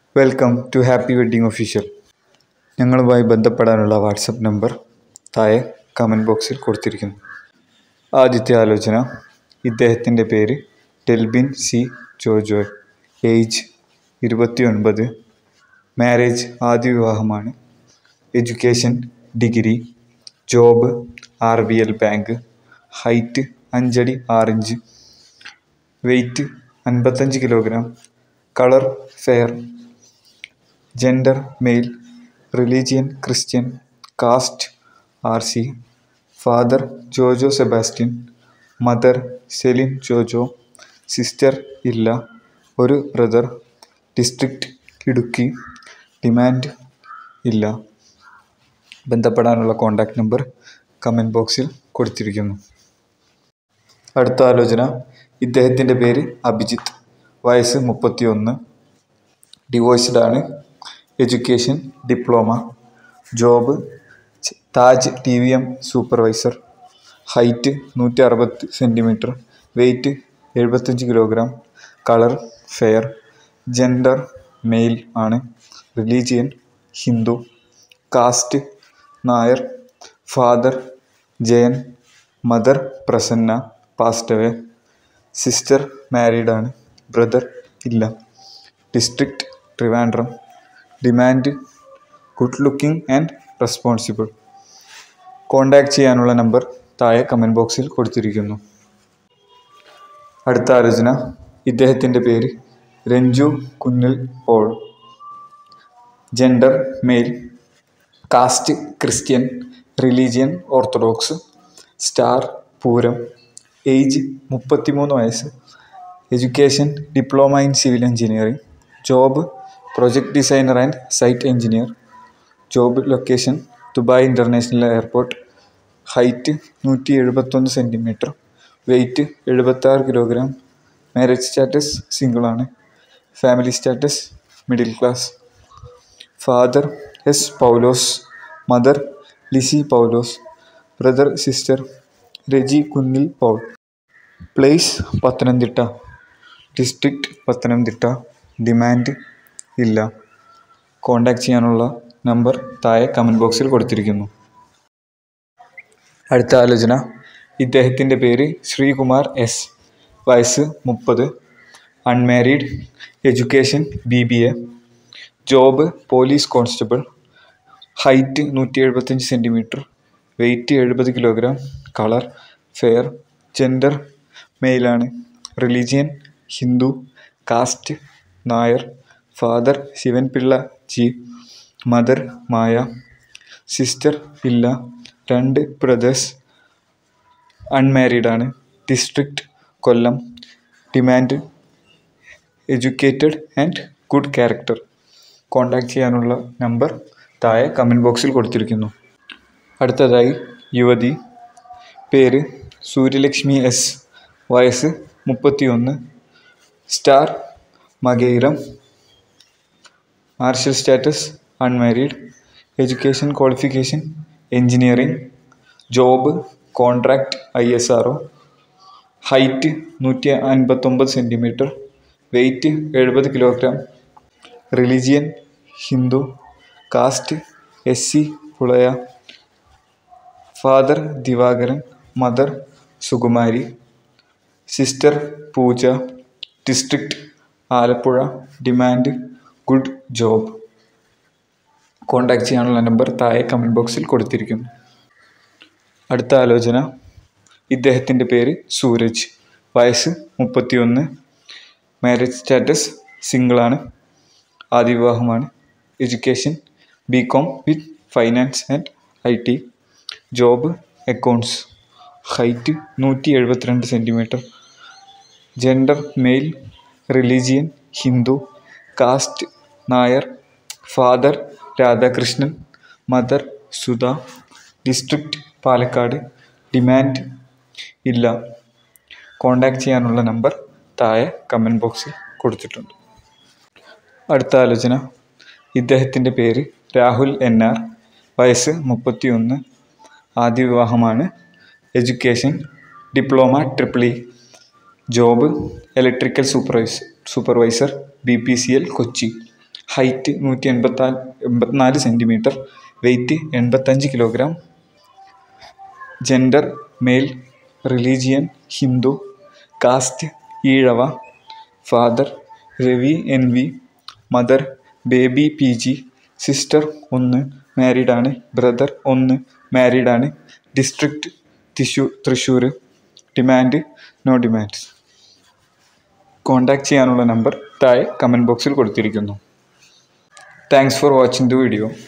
welcome to happy wedding official ഞങ്ങളുമായി ബന്ധപ്പെടാനുള്ള WhatsApp number താഴെ കമൻറ്റ് ബോക്സിൽ കൊടുത്തിരിക്കുന്നു ആദ്യത്തെ ആലോചന ഇദ്ദേഹത്തിൻ്റെ പേര് ഡെൽബിൻ സി ജോജോയ് ഏജ് ഇരുപത്തി ഒൻപത് മാരേജ് ആദ്യ വിവാഹമാണ് education degree job R B L bank height അഞ്ചടി ആറിഞ്ച് വെയ്റ്റ് അൻപത്തഞ്ച് kilogram colour fair gender male religion Christian caste R C father Jojo Sebastian mother Celine Jojo sister ഇല്ല ഒരു ബ്രദർ ഡിസ്ട്രിക്റ്റ് ഇടുക്കി ഡിമാൻഡ് ഇല്ല ബന്ധപ്പെടാനുള്ള കോൺടാക്റ്റ് നമ്പർ കമൻറ്റ് ബോക്സിൽ കൊടുത്തിരിക്കുന്നു അടുത്ത ആലോചന ഇദ്ദേഹത്തിൻ്റെ പേര് അഭിജിത്ത് വയസ്സ് മുപ്പത്തി ഒന്ന് ഡിവോഴ്സ്ഡ് ആണ് എഡ്യൂക്കേഷൻ ഡിപ്ലോമ ജോബ് ച- Taj T V M supervisor height നൂറ്റി അറുപത് സെൻറ്റിമീറ്റർ വെയ്റ്റ് എഴുപത്തഞ്ച് kilogram colour fair gender male ആണ് religion Hindu caste Nair father Jayan mother Prasanna passed away sister married ആണ് ബ്രദർ ഇല്ല district Trivandrum demand good looking and responsible contact ചെയ്യാനുള്ള number താഴെ comment ബോക്സിൽ കൊടുത്തിരിക്കുന്നു അടുത്ത ആലോചന ഇദ്ദേഹത്തിൻ്റെ പേര് Ranju Kunnil Paul gender male caste Christian religion Orthodox star Pooram age മുപ്പത്തിമൂന്ന് വയസ്സ് education diploma in civil engineering job project designer and site engineer job location Dubai international airport height നൂറ്റി എഴുപത്തൊന്ന് സെൻറ്റിമീറ്റർ വെയ്റ്റ് എഴുപത്താറ് കിലോഗ്രാം മാരേജ് സ്റ്റാറ്റസ് സിംഗിളാണ് family status middle class father S Paulose mother Lissy Paulose brother sister Reji Kunnil Paul place Pathanamthitta district Pathanamthitta demand ഇല്ല contact ചെയ്യാനുള്ള number താഴെ comment ബോക്സിൽ കൊടുത്തിരിക്കുന്നു അടുത്ത ആലോചന ഇദ്ദേഹത്തിൻ്റെ പേര് ശ്രീകുമാർ എസ് വയസ്സ് മുപ്പത് unmarried education B B A job police constable height നൂറ്റി എഴുപത്തഞ്ച് സെൻറ്റിമീറ്റർ വെയ്റ്റ് എഴുപത് കിലോഗ്രാം കളർ ഫെയർ ജെൻഡർ മെയിലാണ് religion Hindu caste Nair father Sivanpillai G mother Maya sister ഇല്ല രണ്ട് ബ്രദേഴ്സ് അൺമാരീഡ് ആണ് district Kollam demand educated and good character contact ചെയ്യാനുള്ള നമ്പർ താഴെ comment ബോക്സിൽ കൊടുത്തിരിക്കുന്നു അടുത്തതായി യുവതി പേര് സൂര്യലക്ഷ്മി എസ് വയസ്സ് മുപ്പത്തിയൊന്ന് star Makayiram martial status unmarried education qualification engineering job contract I S R O height നൂറ്റി അൻപത്തൊമ്പത് സെൻറ്റിമീറ്റർ വെയ്റ്റ് എഴുപത് kilogram religion Hindu caste S C Pulaya father Divakaran mother Sukumari sister Pooja district Alappuzha demand good job contact ചെയ്യാനുള്ള നമ്പർ താഴെ comment ബോക്സിൽ കൊടുത്തിരിക്കുന്നു അടുത്ത ആലോചന ഇദ്ദേഹത്തിൻ്റെ പേര് സൂരജ് വയസ്സ് മുപ്പത്തിയൊന്ന് മാരേജ് സ്റ്റാറ്റസ് സിംഗിളാണ് ആദ്യ വിവാഹമാണ് education B com with finance and I T job accounts height നൂറ്റി എഴുപത്തിരണ്ട് centimetre gender male religion Hindu caste Nair father Radhakrishnan mother Sudha district Palakkad demand ഇല്ല കോൺടാക്റ്റ് ചെയ്യാനുള്ള നമ്പർ താഴെ കമൻറ്റ് ബോക്സിൽ കൊടുത്തിട്ടുണ്ട് അടുത്ത ആലോചന ഇദ്ദേഹത്തിൻ്റെ പേര് രാഹുൽ എൻ ആർ വയസ്സ് മുപ്പത്തി ഒന്ന് ആദ്യ വിവാഹമാണ് education diploma triple E job electrical supervise supervisor B P C L Kochi height നൂറ്റി എൺപത്താല് എൺപത്തിനാല് സെൻറ്റിമീറ്റർ വെയ്റ്റ് എൺപത്തഞ്ച് kilogram gender male religion Hindu caste Ezhava father Ravi N V mother Baby P G sister ഒന്ന് മാരീഡാണ് ബ്രദർ ഒന്ന് മാരീഡാണ് district Thrissur Thrissur demand no demand contact ചെയ്യാനുള്ള number താഴെ കമൻറ്റ് ബോക്സിൽ കൊടുത്തിരിക്കുന്നു thanks for watching the video